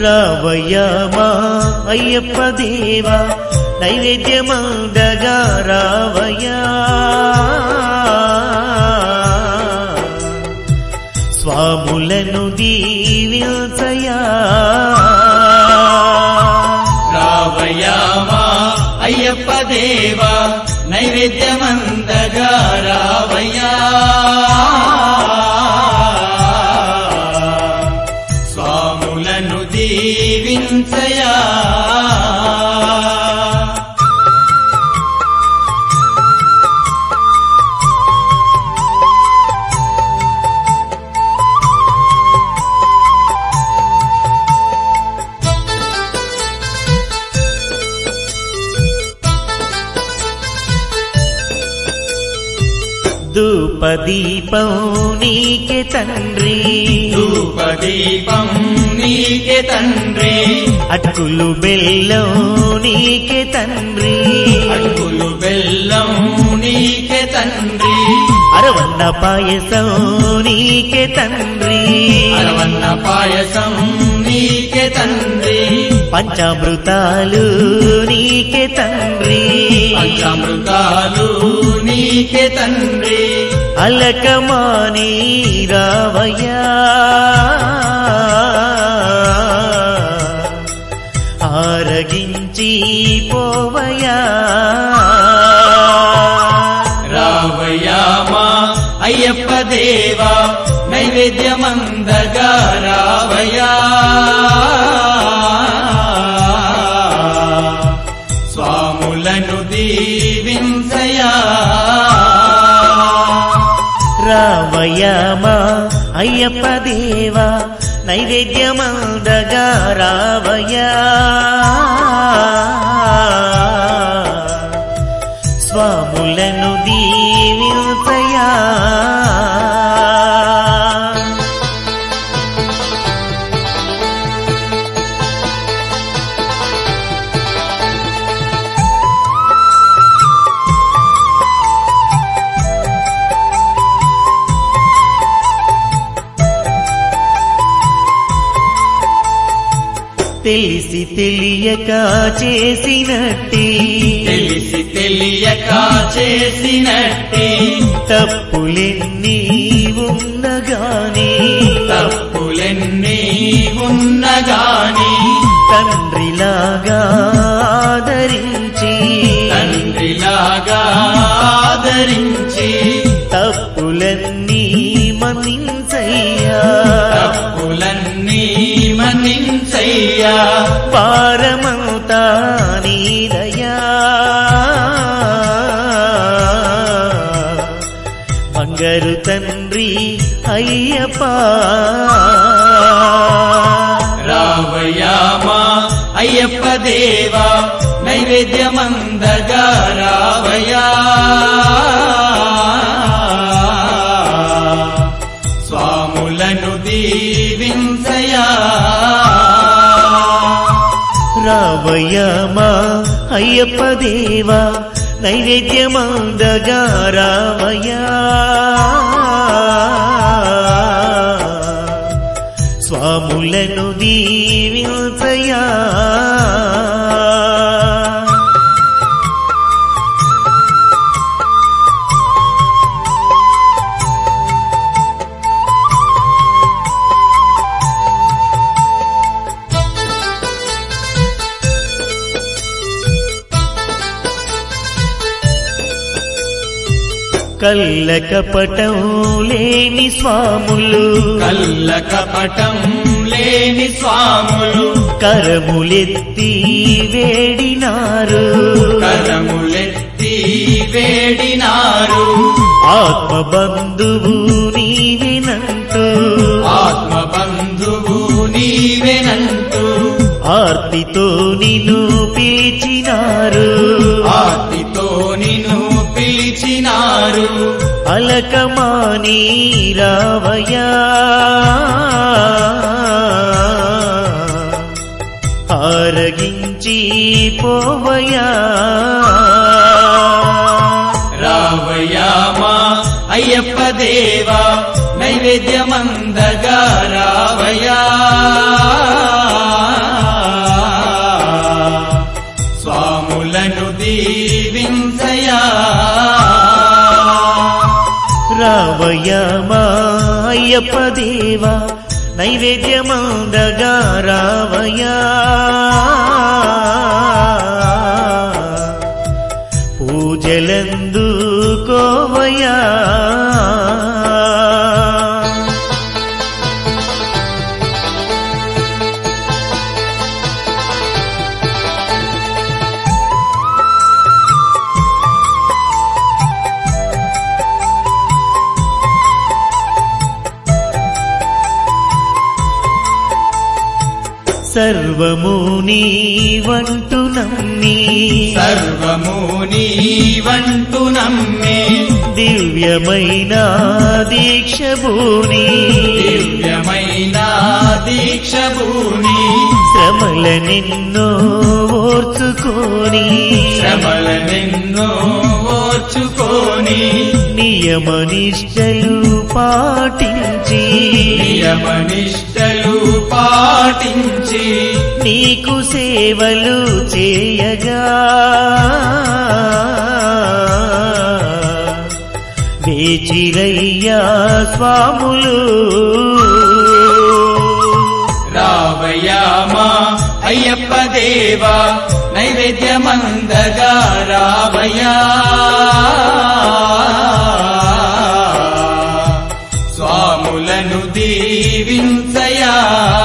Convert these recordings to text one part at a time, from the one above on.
రావయ్యా మా అయ్యప్ప దేవా నైవేద్యమందగా రావయ్యా స్వాములను దీవించయా రావయామా అయ్యప్ప దేవా నైవేద్యమందగా రావయ్యా స్వాములను దీవించయా ధూపదీపం నీకే తండ్రి ధూపదీపం నీకే తండ్రి అటుకులు బెల్లం నీకే తండ్రి అడుగులు బెల్లం నీకే తండ్రి అరవన్న పాయసం నీకే తండ్రి అరవన్న పాయసం నీకే తండ్రి పంచామృతాలు నీకే తండ్రి పంచామృతాలు నీకే తండ్రి అలకమాని రావయ్యా ఆరగించి పోవయ్యా రావయామా అయ్యప్ప దేవా నైవేద్యమందగా రావయా స్వాములను దీవించయా రావయ్యా మా అయ్యప్ప దేవా నైవేద్యమందగా రావయ్యా స్వాములను దీవించయా తెలిసి తెలియక చేసినట్టి తెలిసి తెలియక చేసినట్టి తప్పులెన్ని ఉన్నగాని తప్పులెన్ని ఉన్నగాని తండ్రిలాగా ఆదరించి తండ్రిలాగా ఆదరించి తప్పులన్నీ మన్నించయ్యా తప్పులన్నీ మన్నించయ్యా పారమవుతా నీదయా బంగారు తండ్రి అయ్యప్ప రావయామా అయ్యప్ప దేవా నైవేద్యమందగా రావయా స్వాములను దీవించయా రావయ్యమా అయ్యప్ప దేవా నైవేద్యమందగా రావయ్యా స్వాములను దీవించయా కల్ల కపటం లేని స్వాములు కల్ల కపటం లేని స్వాములు కరములెత్తి వేడినారు కరములెత్తి వేడినారు ఆత్మ బంధువు నీవినంటూ ఆత్మ బంధువు నీవెనంటూ ఆర్తితో నిన్ను పిలిచినారు ఆర్తితో నిన్ను పిలిచినారు అలకమాని రావయ్యా ఆరగించి పోవయ్యా రావయామా అయ్యప్ప దేవా నైవేద్యమందగా రావయా రావయ్య మా అయ్యప్ప దేవా నైవేద్యమందగా రావయ్యా పూజలందు కోవయ్యా సర్వము నీవంటు నమ్మి సర్వము నీవంటు నమ్మే దివ్యమైన దీక్ష భూని దివ్యమైన దీక్ష భూని శ్రమల నిన్నో ఓర్చుకొని శ్రమలనెన్నో ఓర్చుకొని నియమ నిష్టలు పాటించి నియమనిష్టలు పాటించి నీకు సేవలు చేయగా వేచిరయ్యా స్వాములు రావయామా అయ్యప్ప దేవా నైవేద్యమందగా రావయా స్వాములను దీవించయా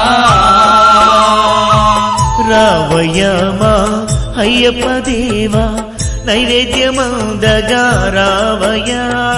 రావయ్యమా అయ్యప్ప దేవా నైవేద్యమందగా రావయ్యా